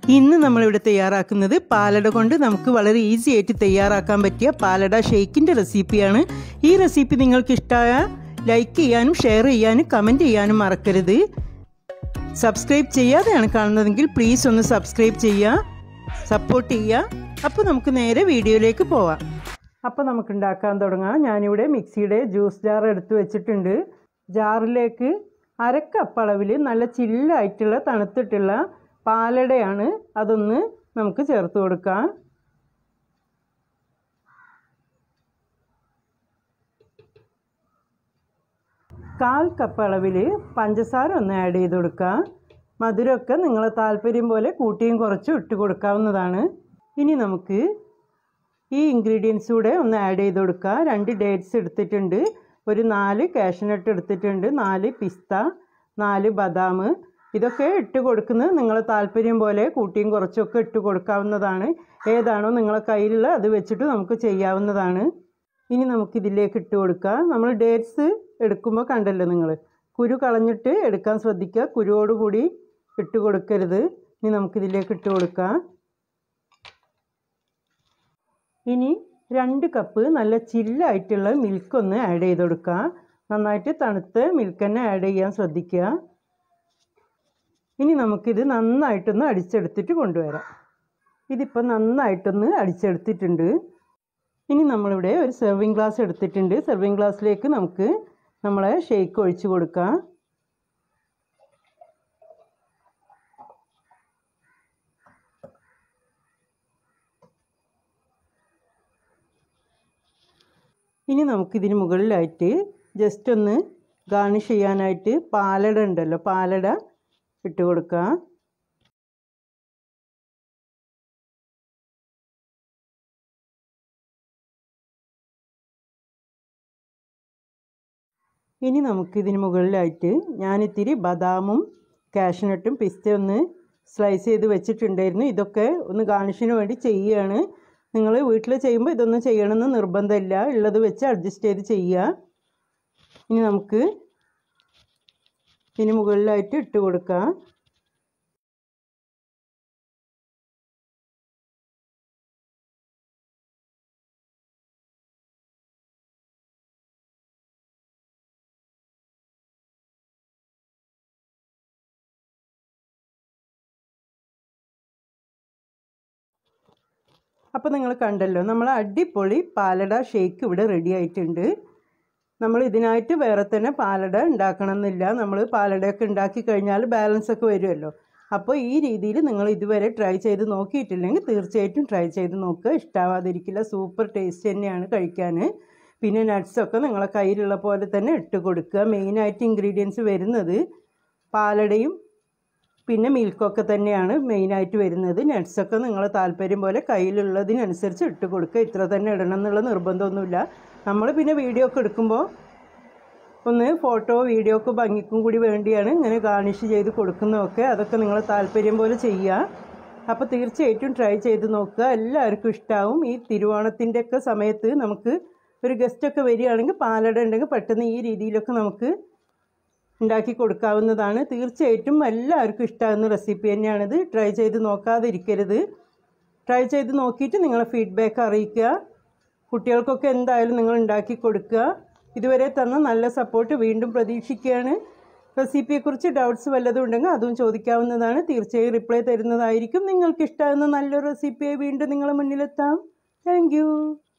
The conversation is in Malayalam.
ഇന്ന് നമ്മളിവിടെ തയ്യാറാക്കുന്നത് പാലട കൊണ്ട് നമുക്ക് വളരെ ഈസി ആയിട്ട് തയ്യാറാക്കാൻ പറ്റിയ പാലട ഷേക്കിൻ്റെ റെസിപ്പിയാണ് ഈ റെസിപ്പി നിങ്ങൾക്ക് ഇഷ്ടമായ ലൈക്ക് ചെയ്യാനും ഷെയർ ചെയ്യാനും കമൻറ്റ് ചെയ്യാനും മറക്കരുത് സബ്സ്ക്രൈബ് ചെയ്യാതെയാണ് കാണുന്നതെങ്കിൽ പ്ലീസ് ഒന്ന് സബ്സ്ക്രൈബ് ചെയ്യുക സപ്പോർട്ട് ചെയ്യുക അപ്പോൾ നമുക്ക് നേരെ വീഡിയോയിലേക്ക് പോവാം അപ്പോൾ നമുക്ക് ഉണ്ടാക്കാൻ തുടങ്ങാം ഞാനിവിടെ മിക്സിയുടെ ജ്യൂസ് ജാർ എടുത്ത് വെച്ചിട്ടുണ്ട് ജാറിലേക്ക് അരക്കപ്പ് അളവിൽ നല്ല ചില്ലായിട്ടുള്ള തണുത്തിട്ടുള്ള പാലടയാണ് അതൊന്ന് നമുക്ക് ചേർത്ത് കൊടുക്കാം കാൽ കപ്പ് അളവിൽ പഞ്ചസാര ഒന്ന് ആഡ് ചെയ്ത് കൊടുക്കുക മധുരമൊക്കെ നിങ്ങളെ താല്പര്യം പോലെ കൂട്ടിയും കുറച്ചും ഇട്ട് കൊടുക്കാവുന്നതാണ് ഇനി നമുക്ക് ഈ ഇൻഗ്രീഡിയൻസ് കൂടെ ഒന്ന് ആഡ് ചെയ്ത് കൊടുക്കുക രണ്ട് ഡേറ്റ്സ് എടുത്തിട്ടുണ്ട് ഒരു നാല് കാഷ്നട്ട് എടുത്തിട്ടുണ്ട് നാല് പിസ്ത നാല് ബദാം ഇതൊക്കെ ഇട്ട് കൊടുക്കുന്നത് നിങ്ങളെ താല്പര്യം പോലെ കൂട്ടിയും കുറച്ചൊക്കെ ഇട്ട് കൊടുക്കാവുന്നതാണ് ഏതാണോ നിങ്ങളെ കയ്യിലുള്ള അത് വെച്ചിട്ട് നമുക്ക് ചെയ്യാവുന്നതാണ് ഇനി നമുക്ക് ഇതിലേക്ക് ഇട്ട് കൊടുക്കാം നമ്മൾ ഡേറ്റ്സ് എടുക്കുമ്പോൾ കണ്ടല്ലോ നിങ്ങൾ കുരു കളഞ്ഞിട്ട് എടുക്കാൻ ശ്രദ്ധിക്കുക കുരുവോടുകൂടി ഇട്ട് കൊടുക്കരുത് ഇനി നമുക്കിതിലേക്ക് ഇട്ട് കൊടുക്കാം ഇനി രണ്ട് കപ്പ് നല്ല ചില്ലായിട്ടുള്ള മിൽക്ക് ഒന്ന് ആഡ് ചെയ്ത് കൊടുക്കുക നന്നായിട്ട് തണുത്ത മിൽക്ക് തന്നെ ആഡ് ചെയ്യാൻ ശ്രദ്ധിക്കുക ഇനി നമുക്കിത് നന്നായിട്ടൊന്ന് അടിച്ചെടുത്തിട്ട് കൊണ്ടുവരാം ഇതിപ്പോൾ നന്നായിട്ടൊന്ന് അടിച്ചെടുത്തിട്ടുണ്ട് ഇനി നമ്മളിവിടെ ഒരു സെർവിങ് ഗ്ലാസ് എടുത്തിട്ടുണ്ട് സെർവിങ് ഗ്ലാസ്സിലേക്ക് നമുക്ക് നമ്മളെ ഷേക്ക് ഒഴിച്ച് കൊടുക്കാം ഇനി നമുക്കിതിന് മുകളിലായിട്ട് ജസ്റ്റ് ഒന്ന് ഗാർണിഷ് ചെയ്യാനായിട്ട് പാലട ഉണ്ടല്ലോ പാലട ഇട്ട് കൊടുക്കാം ഇനി നമുക്കിതിന് മുകളിലായിട്ട് ഞാനിത്തിരി ബദാമും കാഷ്നട്ടും പിസ്ത ഒന്ന് സ്ലൈസ് ചെയ്ത് വെച്ചിട്ടുണ്ടായിരുന്നു ഇതൊക്കെ ഒന്ന് ഗാർണിഷിന് വേണ്ടി ചെയ്യുകയാണ് നിങ്ങൾ വീട്ടിൽ ചെയ്യുമ്പോൾ ഇതൊന്നും ചെയ്യണമെന്ന് നിർബന്ധമില്ല ഉള്ളത് വെച്ച് അഡ്ജസ്റ്റ് ചെയ്ത് ചെയ്യുക ഇനി നമുക്ക് ഇതിന് മുകളിലായിട്ട് ഇട്ട് കൊടുക്കാം അപ്പോൾ നിങ്ങൾ കണ്ടല്ലോ നമ്മൾ അടിപൊളി പാലട ഷേക്ക് ഇവിടെ റെഡി ആയിട്ടുണ്ട് നമ്മൾ ഇതിനായിട്ട് വേറെ തന്നെ പാലട ഉണ്ടാക്കണമെന്നില്ല നമ്മൾ പാലടയൊക്കെ ഉണ്ടാക്കി കഴിഞ്ഞാൽ ബാലൻസ് ഒക്കെ വരുമല്ലോ അപ്പോൾ ഈ രീതിയിൽ നിങ്ങൾ ഇതുവരെ ട്രൈ ചെയ്ത് നോക്കിയിട്ടില്ലെങ്കിൽ തീർച്ചയായിട്ടും ട്രൈ ചെയ്ത് നോക്കുക ഇഷ്ടാവാതിരിക്കില്ല സൂപ്പർ ടേസ്റ്റ് തന്നെയാണ് കഴിക്കാൻ പിന്നെ നട്ട്സൊക്കെ നിങ്ങളെ കയ്യിലുള്ള പോലെ തന്നെ ഇട്ട് കൊടുക്കുക മെയിനായിട്ട് ഇൻഗ്രീഡിയൻസ് വരുന്നത് പാലടയും പിന്നെ മിൽക്കൊക്കെ തന്നെയാണ് മെയിനായിട്ട് വരുന്നത് നട്ട്സൊക്കെ നിങ്ങളെ താല്പര്യം പോലെ കയ്യിലുള്ളതിനനുസരിച്ച് ഇട്ട് കൊടുക്കുക ഇത്ര തന്നെ ഇടണം എന്നുള്ള നിർബന്ധമൊന്നുമില്ല നമ്മൾ പിന്നെ വീഡിയോ ഒക്കെ എടുക്കുമ്പോൾ ഒന്ന് ഫോട്ടോ വീഡിയോ ഒക്കെ ഭംഗിക്കും കൂടി വേണ്ടിയാണ് ഇങ്ങനെ ഗാർണിഷ് ചെയ്ത് കൊടുക്കുന്നതൊക്കെ അതൊക്കെ നിങ്ങളെ താല്പര്യം പോലെ ചെയ്യുക അപ്പോൾ തീർച്ചയായിട്ടും ട്രൈ ചെയ്ത് നോക്കുക എല്ലാവർക്കും ഇഷ്ടമാവും ഈ തിരുവോണത്തിൻ്റെ ഒക്കെ സമയത്ത് നമുക്ക് ഒരു ഗസ്റ്റൊക്കെ വരികയാണെങ്കിൽ പാലട ഉണ്ടെങ്കിൽ പെട്ടെന്ന് ഈ രീതിയിലൊക്കെ നമുക്ക് ഉണ്ടാക്കി കൊടുക്കാവുന്നതാണ് തീർച്ചയായിട്ടും എല്ലാവർക്കും ഇഷ്ടമാകുന്ന റെസിപ്പി തന്നെയാണിത് ട്രൈ ചെയ്ത് നോക്കാതെ ഇരിക്കരുത് ട്രൈ ചെയ്ത് നോക്കിയിട്ട് നിങ്ങളെ ഫീഡ്ബാക്ക് അറിയിക്കുക കുട്ടികൾക്കൊക്കെ എന്തായാലും നിങ്ങൾ ഉണ്ടാക്കി കൊടുക്കുക ഇതുവരെ തന്ന നല്ല സപ്പോർട്ട് വീണ്ടും പ്രതീക്ഷിക്കുകയാണ് റെസിപ്പിയെക്കുറിച്ച് ഡൗട്ട്സ് വല്ലതും ഉണ്ടെങ്കിൽ അതും ചോദിക്കാവുന്നതാണ് തീർച്ചയായും റിപ്ലൈ തരുന്നതായിരിക്കും നിങ്ങൾക്ക് ഇഷ്ടമാകുന്ന നല്ലൊരു റെസിപ്പിയെ വീണ്ടും നിങ്ങളെ മുന്നിലെത്താം താങ്ക്